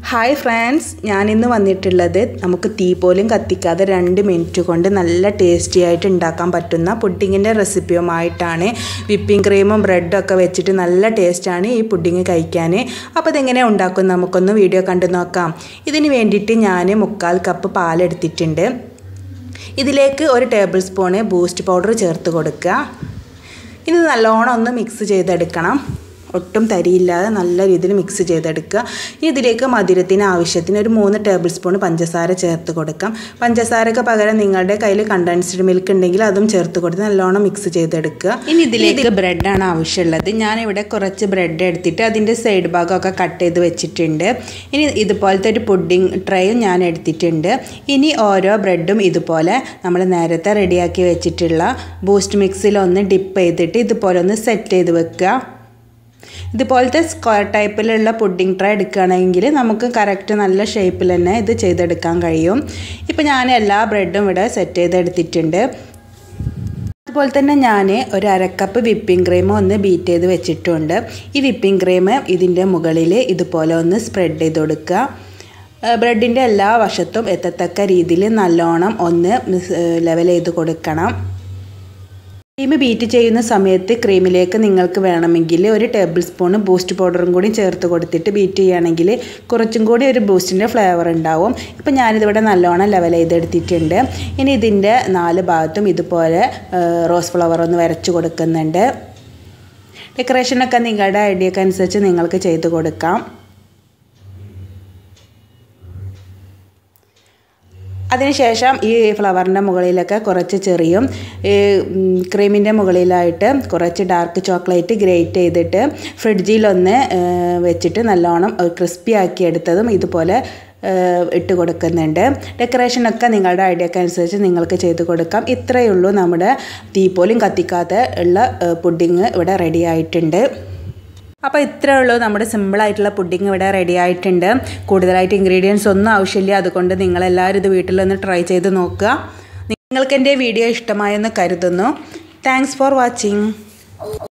hi friends ഞാനിന്ന് വന്നിട്ടുള്ളത് നമുക്ക് തീ പോലും കത്തിക്കാതെ രണ്ട് മിനിറ്റ് കൊണ്ട് നല്ല ടേസ്റ്റി ആയിട്ട് ഉണ്ടാക്കാൻ പറ്റുന്ന പുഡിങ്ങിൻ്റെ റെസിപ്പിയുമായിട്ടാണ് വിപ്പിംഗ് ക്രീമും ബ്രെഡും ഒക്കെ വെച്ചിട്ട് നല്ല ടേസ്റ്റാണ് ഈ പുഡിങ് കഴിക്കാൻ അപ്പോൾ ഇതെങ്ങനെ ഉണ്ടാക്കും നമുക്കൊന്ന് വീഡിയോ കണ്ടു നോക്കാം ഇതിന് വേണ്ടിയിട്ട് ഞാൻ മുക്കാൽ കപ്പ് പാലെടുത്തിട്ടുണ്ട് ഇതിലേക്ക് ഒരു ടേബിൾ സ്പൂണ് ബൂസ്റ്റ് പൗഡർ ചേർത്ത് കൊടുക്കുക ഇത് നല്ലോണം ഒന്ന് മിക്സ് ചെയ്തെടുക്കണം ഒട്ടും തരിയില്ലാതെ നല്ല രീതിയിൽ മിക്സ് ചെയ്തെടുക്കുക ഇനി ഇതിലേക്ക് മധുരത്തിന് ആവശ്യത്തിന് ഒരു മൂന്ന് ടേബിൾ സ്പൂൺ പഞ്ചസാര ചേർത്ത് കൊടുക്കാം പഞ്ചസാരക്ക് പകരം നിങ്ങളുടെ കയ്യിൽ കണ്ടൻസ്ഡ് മിൽക്ക് ഉണ്ടെങ്കിൽ അതും ചേർത്ത് കൊടുത്ത് നല്ലോണം മിക്സ് ചെയ്തെടുക്കുക ഇനി ഇതിലേക്ക് ബ്രെഡാണ് ആവശ്യമുള്ളത് ഞാനിവിടെ കുറച്ച് ബ്രെഡ് എടുത്തിട്ട് അതിൻ്റെ സൈഡ് ഭാഗമൊക്കെ കട്ട് ചെയ്ത് വെച്ചിട്ടുണ്ട് ഇനി ഇതുപോലത്തെ ഒരു പുഡിംഗ് ട്രേയും ഞാൻ എടുത്തിട്ടുണ്ട് ഇനി ഓരോ ബ്രെഡും ഇതുപോലെ നമ്മൾ നേരത്തെ റെഡിയാക്കി വെച്ചിട്ടുള്ള ബൂസ്റ്റ് മിക്സിൽ ഒന്ന് ഡിപ്പ് ചെയ്തിട്ട് ഇതുപോലെ ഒന്ന് സെറ്റ് ചെയ്ത് വെക്കുക ഇതുപോലത്തെ സ്ക്വയർ ടൈപ്പിലുള്ള പുഡിംഗ് ട്രേ എടുക്കുകയാണെങ്കിൽ നമുക്ക് കറക്റ്റ് നല്ല ഷേപ്പിൽ തന്നെ ഇത് ചെയ്തെടുക്കാൻ കഴിയും ഇപ്പോൾ ഞാൻ എല്ലാ ബ്രെഡും ഇവിടെ സെറ്റ് ചെയ്തെടുത്തിട്ടുണ്ട് അതുപോലെ തന്നെ ഞാൻ ഒരു അരക്കപ്പ് വിപ്പിംഗ് ക്രീം ഒന്ന് ബീറ്റ് ചെയ്ത് വെച്ചിട്ടുണ്ട് ഈ വിപ്പിംഗ് ക്രീം ഇതിൻ്റെ മുകളിൽ ഇതുപോലെ ഒന്ന് സ്പ്രെഡ് ചെയ്ത് കൊടുക്കുക ബ്രെഡിൻ്റെ എല്ലാ വശത്തും എത്തത്തക്ക രീതിയിൽ നല്ലോണം ഒന്ന് ലെവൽ ചെയ്ത് കൊടുക്കണം ക്രീം ബീറ്റ് ചെയ്യുന്ന സമയത്ത് ക്രീമിലേക്ക് നിങ്ങൾക്ക് വേണമെങ്കിൽ ഒരു ടേബിൾ സ്പൂൺ ബൂസ്റ്റ് പൗഡറും കൂടി ചേർത്ത് കൊടുത്തിട്ട് ബീറ്റ് ചെയ്യുകയാണെങ്കിൽ കുറച്ചും കൂടി ഒരു ബൂസ്റ്റിൻ്റെ ഫ്ലേവർ ഉണ്ടാവും ഇപ്പം ഞാനിതിവിടെ നല്ലോണം ലെവൽ ചെയ്തെടുത്തിട്ടുണ്ട് ഇനി ഇതിൻ്റെ നാല് ഭാഗത്തും ഇതുപോലെ റോസ് ഫ്ലവർ ഒന്ന് വരച്ച് കൊടുക്കുന്നുണ്ട് ഡെക്കറേഷനൊക്കെ നിങ്ങളുടെ ഐഡിയക്ക് അനുസരിച്ച് നിങ്ങൾക്ക് ചെയ്ത് കൊടുക്കാം അതിനുശേഷം ഈ ഫ്ലവറിൻ്റെ മുകളിലൊക്കെ കുറച്ച് ചെറിയും ക്രീമിൻ്റെ മുകളിലായിട്ട് കുറച്ച് ഡാർക്ക് ചോക്ലേറ്റ് ഗ്രേറ്റ് ചെയ്തിട്ട് ഫ്രിഡ്ജിലൊന്ന് വെച്ചിട്ട് നല്ലോണം ക്രിസ്പി ആക്കി എടുത്തതും ഇതുപോലെ ഇട്ട് കൊടുക്കുന്നുണ്ട് ഡെക്കറേഷനൊക്കെ നിങ്ങളുടെ ഐഡിയക്ക് അനുസരിച്ച് നിങ്ങൾക്ക് ചെയ്ത് കൊടുക്കാം ഇത്രയേ ഉള്ളൂ നമ്മുടെ തീ പോലും കത്തിക്കാതെ ഉള്ള പുഡിങ് ഇവിടെ റെഡി ആയിട്ടുണ്ട് അപ്പോൾ ഇത്രയേ ഉള്ളൂ നമ്മുടെ സിമ്പിളായിട്ടുള്ള പുഡിങ് ഇവിടെ റെഡി ആയിട്ടുണ്ട് കൂടുതലായിട്ട് ഇൻഗ്രീഡിയൻസ് ഒന്നും ആവശ്യമില്ല അതുകൊണ്ട് നിങ്ങളെല്ലാവരും ഇത് വീട്ടിലൊന്ന് ട്രൈ ചെയ്ത് നോക്കുക നിങ്ങൾക്ക് എൻ്റെ വീഡിയോ ഇഷ്ടമായെന്ന് കരുതുന്നു താങ്ക്സ് ഫോർ വാച്ചിങ്